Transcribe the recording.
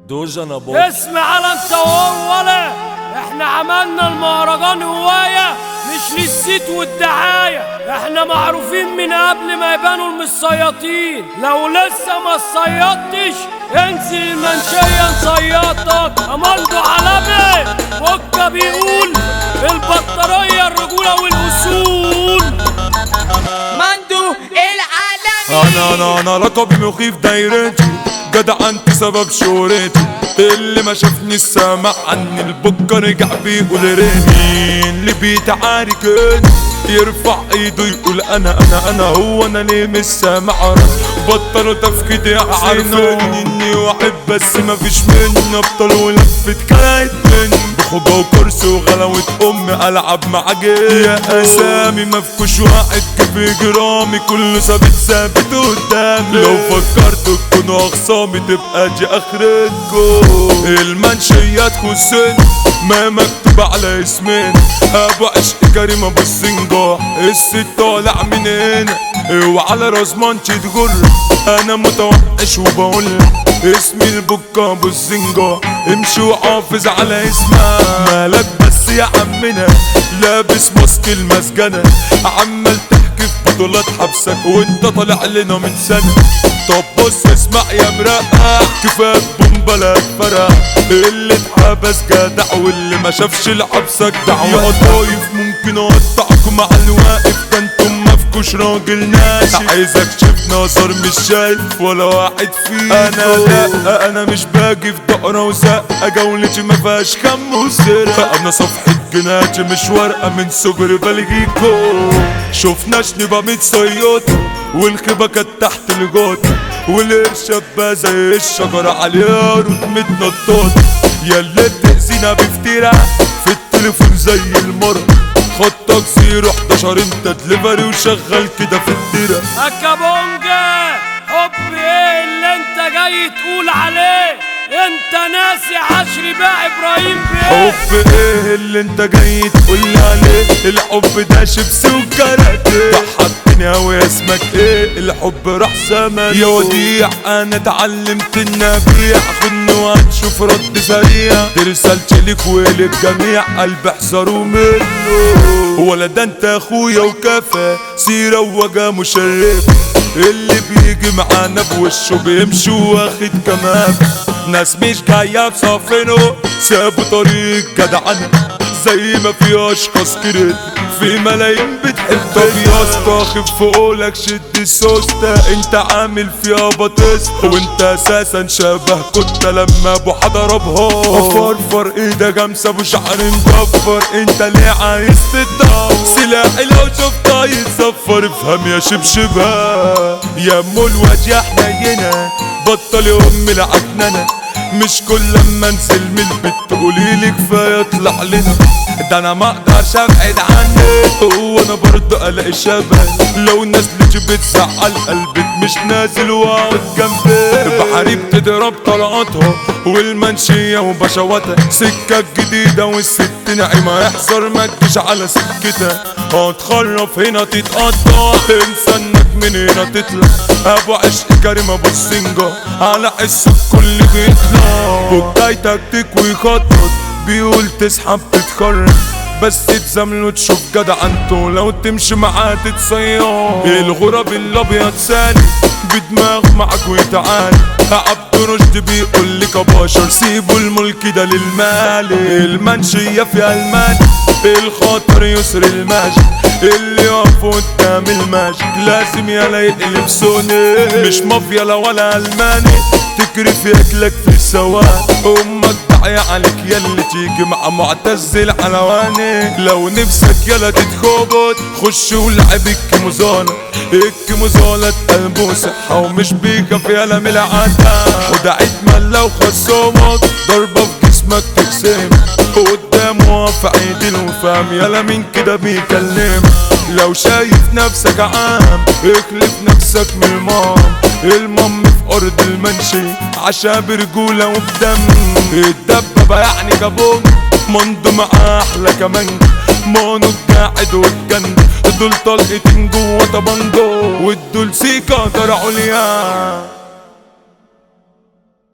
دوجة نبوط اسمع على انت وهو ولا احنا عملنا المهرجان هواية مش للصيت والدعاية احنا معروفين من قبل ما يبانوا المصيطين لو لسه ما صيطتش انزل المنشية نصيطك امالدو علامة بكا بيقول البطارية الرجولة والاصول مندو العالمي انا انا انا لقبي مخيف دايرتي جدع انت سبب شهرتي اللي ما شافني السامع عني البكة رجع بيقول ريني اللي بيتعارك يرفع ايده يقول انا انا انا هو انا ليه مش سامع رأس بطلوا تفكيد يا عارفين اني واحد بس ما فيش مني ابطال ولفت كلايت مني بخوجة وكرسي وغلاوة امي العب مع جيل يا اسامي مفكوش واحد كيف جرامي كله ثابت ثابت قدامي لو فكرتوا تكونوا اخصامي تبقى دي اخرتكم المنشيات خسن ما مكتوب على اسمين ابو عشق كريم ابو السنجاح الست طالع من هنا وعلى راس منشي تجر انا متوحش وبقول اسمي البكا ابو الزنجة امشي وحافظ على اسمها مالك بس يا عمنا لابس ماسك المسجنة عمال تحكي في بطولات حبسك وانت طالع لنا من سنة طب بص اسمع يا مرقع كفاك بومبلا فرع اللي اتحبس جدع واللي ما شافش الحبسك دعوة يا طايف ممكن اقطعكم مع الواقف ده انتم مفكوش راجل ناشف عايزك شوف نظر مش شايف ولا واحد فيكم انا لا انا مش باجي في دقرة وزقة جولتي ما فيهاش خم وسرقة انا صفحة جناتي مش ورقة من صغر بلغيكو شفناش نبقى متصيطة والخيبة كانت تحت الجوطة والقرشة بقى زي الشجرة عليها روت متنططة يا اللي بتأذينا بافتراء في التليفون زي المرة خطك زيرو 11 انت دليفري وشغال كده في الدرة اكابونجا حب ايه اللي انت جاي تقول عليه انت ناسي عشري بقى ابراهيم بيه حب ايه اللي انت جاي تقول عليه الحب ده شيبسي وكاراتيه ضحكتني اوي اسمك ايه الحب راح زمان يا وديع انا اتعلمت اني ابيع خدني وهتشوف رد سريع دي رسالتي ليك وللجميع قلبي احذروا منه ولا ده انت اخويا وكفى سيرة ووجه مشرف اللي بيجي معانا بوشه بيمشي واخد كمان ناس مش جاية بصفنه سابوا طريق جدعنا زي ما في اشخاص كده في ملايين بتحب طب يا اسطى خف قولك شد السوستة انت عامل فيها بطيس وانت اساسا شبه كنت لما ابو حدا ضربها فرفر ايدك جامسة ابو شعر مكفر انت ليه عايز تتدور سلاحي لو شفتها يتصفر افهم يا شبشبة يا ام الواد يا حنينة بطل يا ام العكننة مش كل لما انزل من البيت تقولي لي كفايه اطلع لنا ده انا ما اقدرش ابعد عنك هو انا برضه الاقي شبه لو نزلت بتزعل قلبك مش نازل واقعد جنبك بحريب تضرب طلقاتها والمنشية وبشواتها سكة جديدة والست نعيمة احذر ما تجيش على سكتها هتخرف هنا تتقطع انسى انك من هنا تطلع ابو عشق كريم ابو السنجة على حس الكل بيطلع بكايتك تكوي خطط بيقول تسحب تتخرج بس تزامله تشوف جدع انتو لو تمشي معاه تتصير الغراب الابيض سالي بدماغ معك وتعالي عبد رشد بيقول لك يا بشر سيبوا الملك ده للمال المنشية في الماني الخاطر يسر الماجد اللي يقف قدام الماجد لازم يلا يقلب سوني مش مافيا لا ولا الماني تكرف ياكلك في السواد امك داعية عليك يلا تيجي مع معتز العلواني لو نفسك يلا تتخبط خش ولعب الكيموزولا الكيموزولا قلبه صحة ومش بيخاف يلا من العادة وده عيد لو خصومك ضربة في جسمك تقسم قدامه في عيد الوفام يلا مين كده بيكلم لو شايف نفسك عام اخلف نفسك من المام المام في ارض المنشي عشا برجولة وبدم الدبابة يعني جابوم مندو معاه احلى كمان مونو قاعد والجنب دول طلقتين جوه طبنجو والدول سيكا طلعوا ليا